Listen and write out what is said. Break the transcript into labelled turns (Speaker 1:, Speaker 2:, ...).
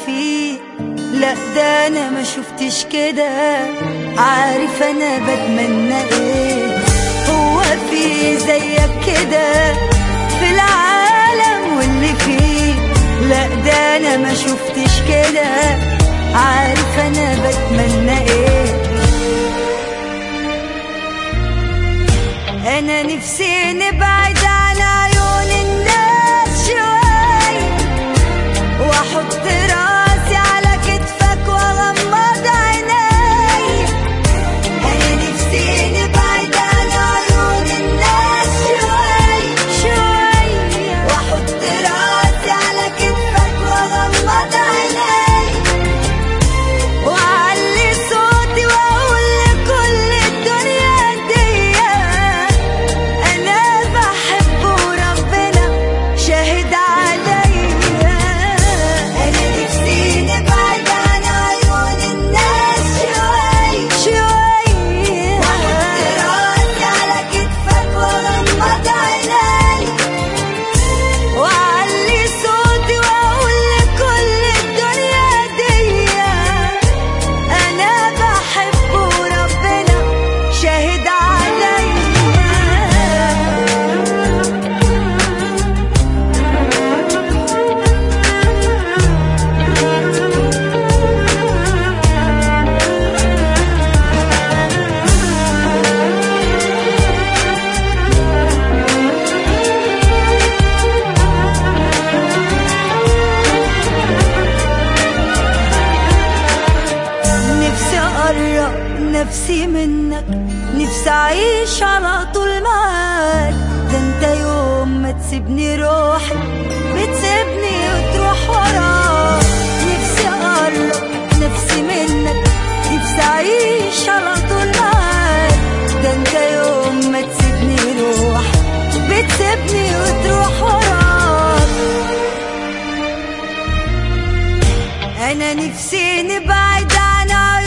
Speaker 1: فيه لا ده انا ما شفتش كده عارف انا بتمنى ايه هو في زيك كده في العالم واللي فيه لا ده انا ما شفتش كده عارف انا بتمنى ايه انا نفسي نبعد عن عيون الناس شوي واحط راسي على كتفك واغمض عيني انا نفسي نبعد عن عيون الناس شوي شوي واحط راسي على كتفك واغمض عيني واعلي صوتي واقول لكل الدنيا دي انا بحب وربنا شاهد عليا انا نفسي نبعد عن عيون الناس شوي شوي واحط راسي على كتفك واغمض عيني واعلي صوتي واقول لكل الدنيا دي انا بحب وربنا شاهد عليا نفسي اقرب نفسي منك نفسي اعيش على طول معاك ده انت يوم ما تسيبني روحي بتسيبني وتروح وراك نفسي اقرب نفسي منك نفسي اعيش على طول معاك ده انت يوم ما تسيبني روحي بتسيبني وتروح وراك انا نفسي نبعد عن